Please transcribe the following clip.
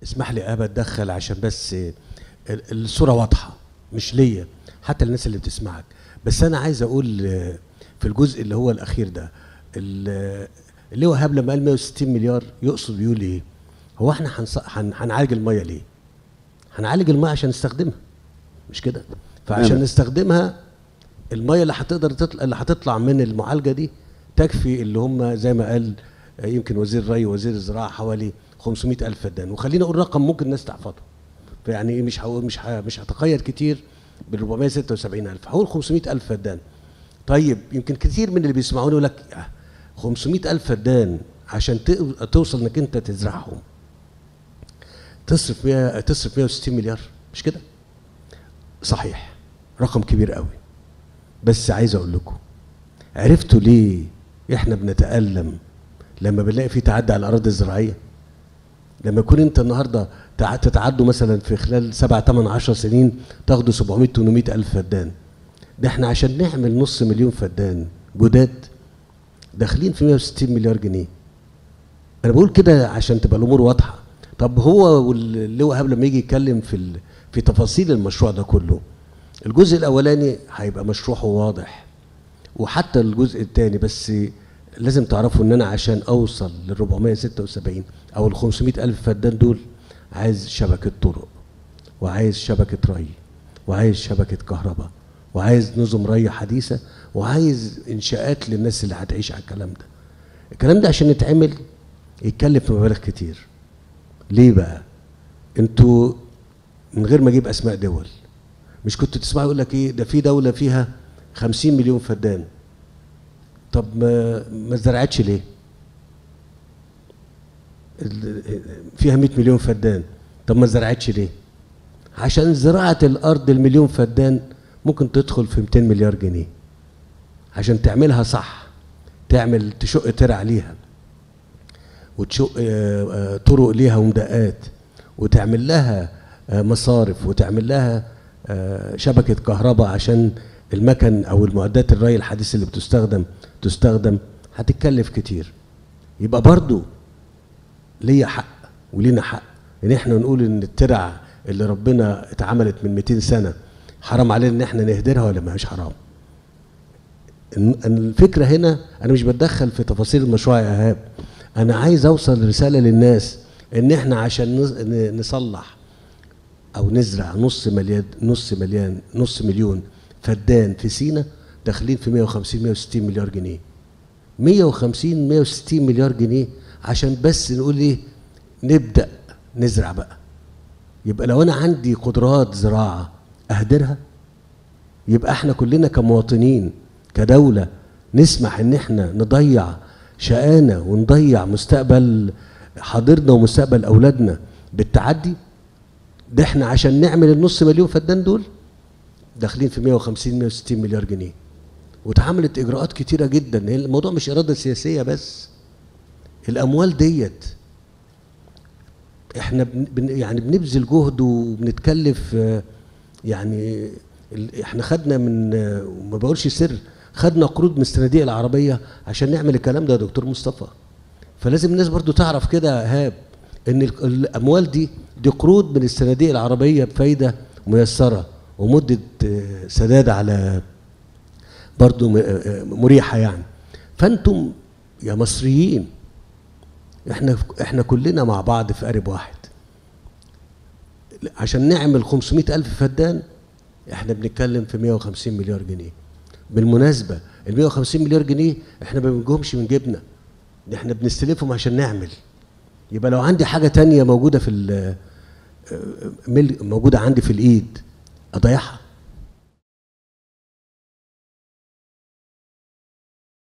اسمح لي ابا اتدخل عشان بس ال- الصوره واضحه مش ليا حتى الناس اللي بتسمعك بس انا عايز اقول آه، في الجزء اللي هو الاخير ده ال- اللي هو وهاب لما قال 160 مليار يقصد بيقول ايه هو احنا هنص- هن- هنعالج الميه ليه هنعالج الميه عشان نستخدمها مش كده فعشان تمام. نستخدمها الميه اللي هتقدر تطلع اللي هتطلع من المعالجه دي تكفي اللي هم زي ما قال آه، يمكن وزير الري ووزير الزراعه حوالي 500 الف فدان وخلينا اقول رقم ممكن الناس تحفظه فيعني إيه مش هقول مش ه- مش هتقيد كتير بال 476 الف هقول 500 الف فدان طيب يمكن كتير من اللي بيسمعوني يقول لك آه، 500 الف فدان عشان تق- توصل انك انت تزرعهم تصرف 100 تصرف 160 مليار مش كده صحيح رقم كبير قوي بس عايز اقول لكم عرفتوا ليه احنا بنتألم لما بنلاقي في تعدي على الاراضي الزراعيه لما يكون انت النهارده تع- تتعدوا مثلا في خلال 7 8 10 سنين تاخدوا 700 800 الف فدان ده احنا عشان نعمل نص مليون فدان جداد داخلين في 160 مليار جنيه انا بقول كده عشان تبقى الامور واضحه طب هو واللواء هاب لما يجي يتكلم في ال... في تفاصيل المشروع ده كله الجزء الاولاني هيبقى مشروعه واضح وحتى الجزء الثاني بس لازم تعرفوا ان انا عشان اوصل لل 476 او ال 500 الف فدان دول عايز شبكه طرق وعايز شبكه ري وعايز شبكه كهرباء وعايز نظم ري حديثه وعايز انشاءات للناس اللي هتعيش على الكلام ده الكلام ده عشان يتعمل يتكلف مبالغ كتير ليه بقى انتوا من غير ما اجيب اسماء دول مش كنتوا تسمعوا يقول لك ايه ده في دوله فيها 50 مليون فدان طب ما ما زرعتش ليه ال- فيها 100 مليون فدان طب ما زرعتش ليه عشان زراعه الارض المليون فدان ممكن تدخل في 200 مليار جنيه عشان تعملها صح تعمل تشق ترع ليها وتشق آه، آه، طرق ليها ومدقات وتعمل لها آه، مصارف وتعمل لها آه، شبكة كهرباء عشان المكن أو المعدات الري الحديثة اللي بتستخدم تستخدم هتتكلف كتير يبقى برضو ليا حق ولينا حق ان احنا نقول ان الترع اللي ربنا اتعملت من 200 سنة حرام علينا ان احنا نهدرها ولا ما هيش حرام إن- إن الفكرة هنا أنا مش بتدخل في تفاصيل المشروع يا إيهاب أنا عايز أوصل رسالة للناس إن إحنا عشان نص- ن- نصلح أو نزرع نص مليون نص مليون نص مليون فدان في سينا داخلين في 150 160 مليار جنيه 150 160 مليار جنيه عشان بس نقول إيه نبدأ نزرع بقى يبقى لو أنا عندي قدرات زراعة أهدرها يبقى احنا كلنا كمواطنين كدولة نسمح ان احنا نضيع شقانا ونضيع مستقبل حاضرنا ومستقبل اولادنا بالتعدي ده احنا عشان نعمل النص مليون فدان دول داخلين في 150 160 مليار جنيه واتعملت اجراءات كتيره جدا هي الموضوع مش اراده سياسيه بس الاموال ديت احنا بن بن- يعني بنبذل جهد وبنتكلف آه، يعني ال- احنا خدنا من آه، وما بقولش سر خدنا قروض من الصناديق العربيه عشان نعمل الكلام ده يا دكتور مصطفى فلازم الناس برضو تعرف كده يا ايهاب ان ال- الاموال دي دي قروض من الصناديق العربيه بفايده ميسره ومده آه، سداد على برضو م- آه، مريحه يعني فانتم يا مصريين احنا احنا كلنا مع بعض في قارب واحد عشان نعمل 500 ألف فدان احنا بنتكلم في 150 مليار جنيه بالمناسبة ال 150 مليار جنيه احنا ما بنجيبهمش من جيبنا ده احنا بنستلفهم عشان نعمل يبقى لو عندي حاجة تانية موجودة في ال- مل- موجودة عندي في الإيد أضيعها